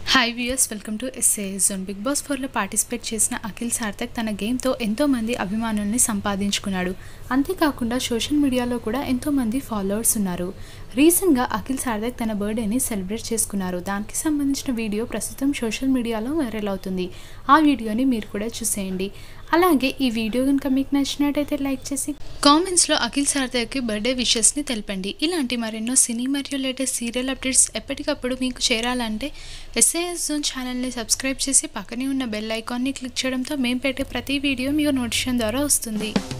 hi viewers welcome to SAS zone big boss ఫోర్లో participate చేసిన అఖిల్ సార్థక్ తన గేమ్తో ఎంతోమంది అభిమానుల్ని సంపాదించుకున్నాడు అంతేకాకుండా సోషల్ మీడియాలో కూడా ఎంతోమంది ఫాలోవర్స్ ఉన్నారు రీసెంట్గా అఖిల్ సార్థక్ తన బర్త్డేని సెలబ్రేట్ చేసుకున్నారు దానికి సంబంధించిన వీడియో ప్రస్తుతం సోషల్ మీడియాలో వైరల్ అవుతుంది ఆ వీడియోని మీరు కూడా చూసేయండి అలాగే ఈ వీడియో కనుక మీకు నచ్చినట్టయితే లైక్ చేసి కామెంట్స్లో అఖిల్ సార్థక్కి బర్త్డే విషెస్ని తెలపండి ఇలాంటి మరెన్నో సినీ మరియు లేటెస్ట్ సీరియల్ అప్డేట్స్ ఎప్పటికప్పుడు మీకు చేరాలంటే ఎస్ఏఎస్ జోన్ ఛానల్ని సబ్స్క్రైబ్ చేసి పక్కనే ఉన్న బెల్ ఐకాన్ని క్లిక్ చేయడంతో మేము పెట్టే ప్రతి వీడియో మీకు నోటిఫికేషన్ ద్వారా వస్తుంది